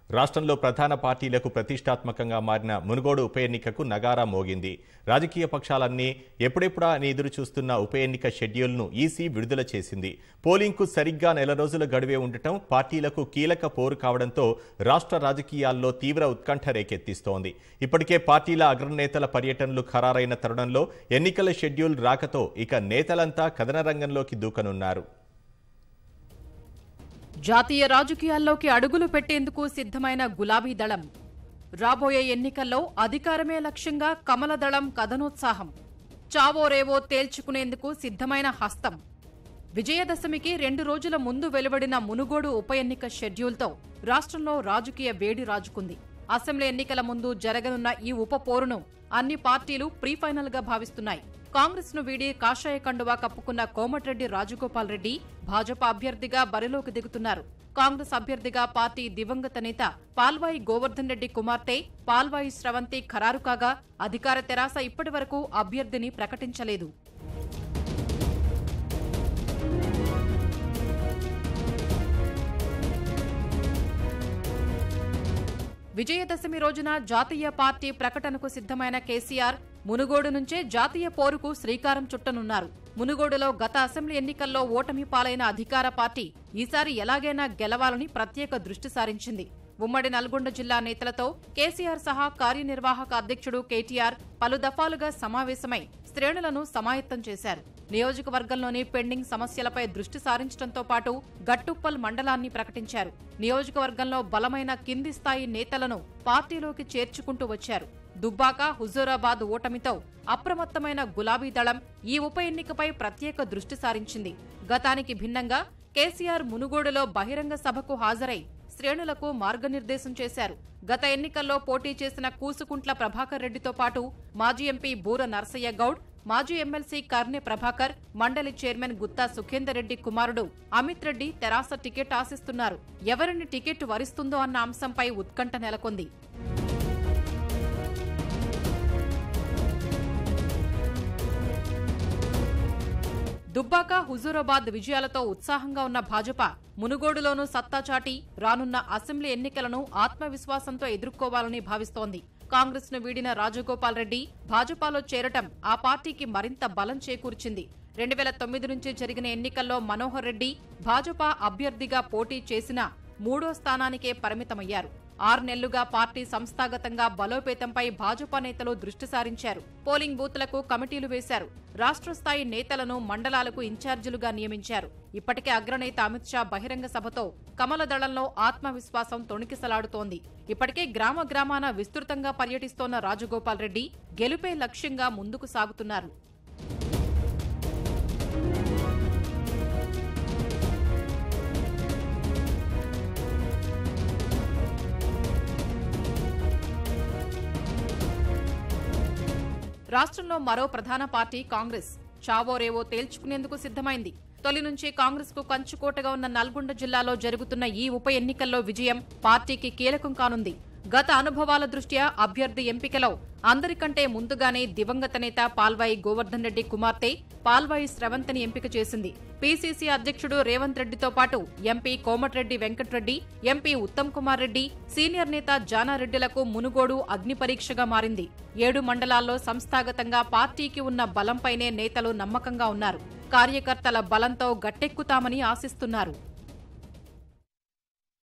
రాష్ట్రంలో ప్రధాన పార్టీలకు ప్రతిష్టాత్మకంగా మారిన మునుగోడు ఉప ఎన్నికకు నగారా మోగింది రాజకీయ పక్షాలన్నీ ఎప్పుడెప్పుడా అని ఎదురు చూస్తున్న ఉప ఎన్నిక షెడ్యూల్ను ఈసీ విడుదల చేసింది పోలింగ్కు సరిగ్గా నెల రోజుల గడువే ఉండటం పార్టీలకు కీలక పోరు కావడంతో రాష్ట్ర రాజకీయాల్లో తీవ్ర ఉత్కంఠ రేకెత్తిస్తోంది ఇప్పటికే పార్టీల అగ్రనేతల పర్యటనలు ఖరారైన తరుణంలో ఎన్నికల షెడ్యూల్ రాకతో ఇక నేతలంతా కథన రంగంలోకి దూకనున్నారు జాతీయ రాజకీయాల్లోకి అడుగులు పెట్టేందుకు సిద్ధమైన గులాబీ దళం రాబోయే ఎన్నికల్లో అధికారమే లక్ష్యంగా కమల దళం కథనోత్సాహం చావో రేవో తేల్చుకునేందుకు సిద్ధమైన హస్తం విజయదశమికి రెండు రోజుల ముందు వెలువడిన మునుగోడు ఉప ఎన్నిక షెడ్యూల్తో రాష్ట్రంలో రాజకీయ వేడి రాజుకుంది అసెంబ్లీ ఎన్నికల ముందు జరగనున్న ఈ ఉప పోరును అన్ని పార్టీలు ప్రీ ఫైనల్ గా భావిస్తున్నాయి కాంగ్రెస్ ను వీడి కాషాయ కండువా కప్పుకున్న కోమటిరెడ్డి రాజగోపాల్ రెడ్డి భాజపా అభ్యర్థిగా బరిలోకి దిగుతున్నారు కాంగ్రెస్ అభ్యర్థిగా పార్టీ దివంగత నేత పాల్వాయి గోవర్ధన్ రెడ్డి కుమార్తె పాల్వాయి స్రవంతి ఖరారు కాగా అధికార తెరాస ఇప్పటి వరకు అభ్యర్థిని ప్రకటించలేదు విజయదశమి రోజున జాతీయ పార్టీ ప్రకటనకు సిద్ధమైన కేసీఆర్ మునుగోడు నుంచే జాతీయ పోరుకు శ్రీకారం చుట్టనున్నారు మునుగోడులో గత అసెంబ్లీ ఎన్నికల్లో ఓటమి పాలైన అధికార పార్టీ ఈసారి ఎలాగైనా గెలవాలని ప్రత్యేక దృష్టి సారించింది ఉమ్మడి నల్గొండ జిల్లా నేతలతో కేసీఆర్ సహా కార్యనిర్వాహక అధ్యక్షుడు కేటీఆర్ పలు దఫాలుగా సమావేశమై శ్రేణులను సమాయత్తం చేశారు నియోజకవర్గంలోని పెండింగ్ సమస్యలపై దృష్టి సారించడంతో పాటు గట్టుప్పల్ మండలాన్ని ప్రకటించారు నియోజకవర్గంలో బలమైన కింది స్థాయి నేతలను పార్టీలోకి చేర్చుకుంటూ వచ్చారు దుబ్బాక హుజూరాబాద్ ఓటమితో అప్రమత్తమైన గులాబీ దళం ఈ ఉప ఎన్నికపై ప్రత్యేక దృష్టి సారించింది గతానికి భిన్నంగా కేసీఆర్ మునుగోడులో బహిరంగ సభకు హాజరై శ్రేణులకు మార్గనిర్దేశం చేశారు గత ఎన్నికల్లో పోటీ చేసిన కూసుకుంట్ల ప్రభాకర్ రెడ్డితో పాటు మాజీ ఎంపీ బూర నరసయ్య గౌడ్ మాజీ ఎమ్మెల్సీ కర్నె ప్రభాకర్ మండలి చైర్మన్ గుత్తా సుఖేందర్ రెడ్డి కుమారుడు అమిత్ రెడ్డి తెరాస టికెట్ ఆశిస్తున్నారు ఎవరిని టికెట్ వరిస్తుందో అన్న అంశంపై ఉత్కంఠ నెలకొంది దుబ్బాక హుజూరాబాద్ విజయాలతో ఉత్సాహంగా ఉన్న భాజపా మునుగోడులోనూ సత్తా చాటి రానున్న అసెంబ్లీ ఎన్నికలను ఆత్మవిశ్వాసంతో ఎదుర్కోవాలని భావిస్తోంది కాంగ్రెస్ ను వీడిన రాజగోపాల్ రెడ్డి భాజపాలో చేరటం ఆ పార్టీకి మరింత బలం చేకూర్చింది రెండు వేల తొమ్మిది నుంచి జరిగిన ఎన్నికల్లో మనోహర్ రెడ్డి భాజపా అభ్యర్థిగా పోటీ చేసినా మూడో స్థానానికే పరిమితమయ్యారు ఆరు నెలలుగా పార్టీ సంస్థాగతంగా బలోపేతంపై భాజపా నేతలు దృష్టి సారించారు పోలింగ్ బూత్లకు కమిటీలు వేశారు రాష్ట్ర స్థాయి నేతలను మండలాలకు ఇన్ఛార్జీలుగా నియమించారు ఇప్పటికే అగ్రనేత అమిత్ షా బహిరంగ సభతో కమల దళంలో ఆత్మవిశ్వాసం తొణికిసలాడుతోంది ఇప్పటికే గ్రామ గ్రామాన విస్తృతంగా పర్యటిస్తోన్న రాజగోపాల్ రెడ్డి గెలుపే లక్ష్యంగా ముందుకు సాగుతున్నారు రాష్ట్రంలో మరో ప్రధాన పార్టీ కాంగ్రెస్ చావో రేవో తేల్చుకునేందుకు సిద్ధమైంది తొలి నుంచి కాంగ్రెస్ కు కంచుకోటగా ఉన్న నల్గొండ జిల్లాలో జరుగుతున్న ఈ ఉప ఎన్నికల్లో విజయం పార్టీకి కీలకం కానుంది గత అనుభవాల దృష్ట్యా అభ్యర్థి ఎంపికలో అందరికంటే ముందుగానే దివంగత నేత పాల్వాయి గోవర్ధన్ రెడ్డి కుమార్తె పాల్వాయి స్రవంతిని ఎంపిక చేసింది పీసీసీ అధ్యక్షుడు రేవంత్ రెడ్డితో పాటు MP Komatireddy Venkatreddy MP Uttam Kumar Reddy senior నేత జానారెడ్డిలకు మునుగోడు అగ్ని పరీక్షగా మారింది ఏడు మండలాల్లో సంస్థాగతంగా పార్టీకి ఉన్న బలంపైనే నేతలు నమ్మకంగా ఉన్నారు కార్యకర్తల బలంతో గట్టెక్కుతామని ఆశిస్తున్నారు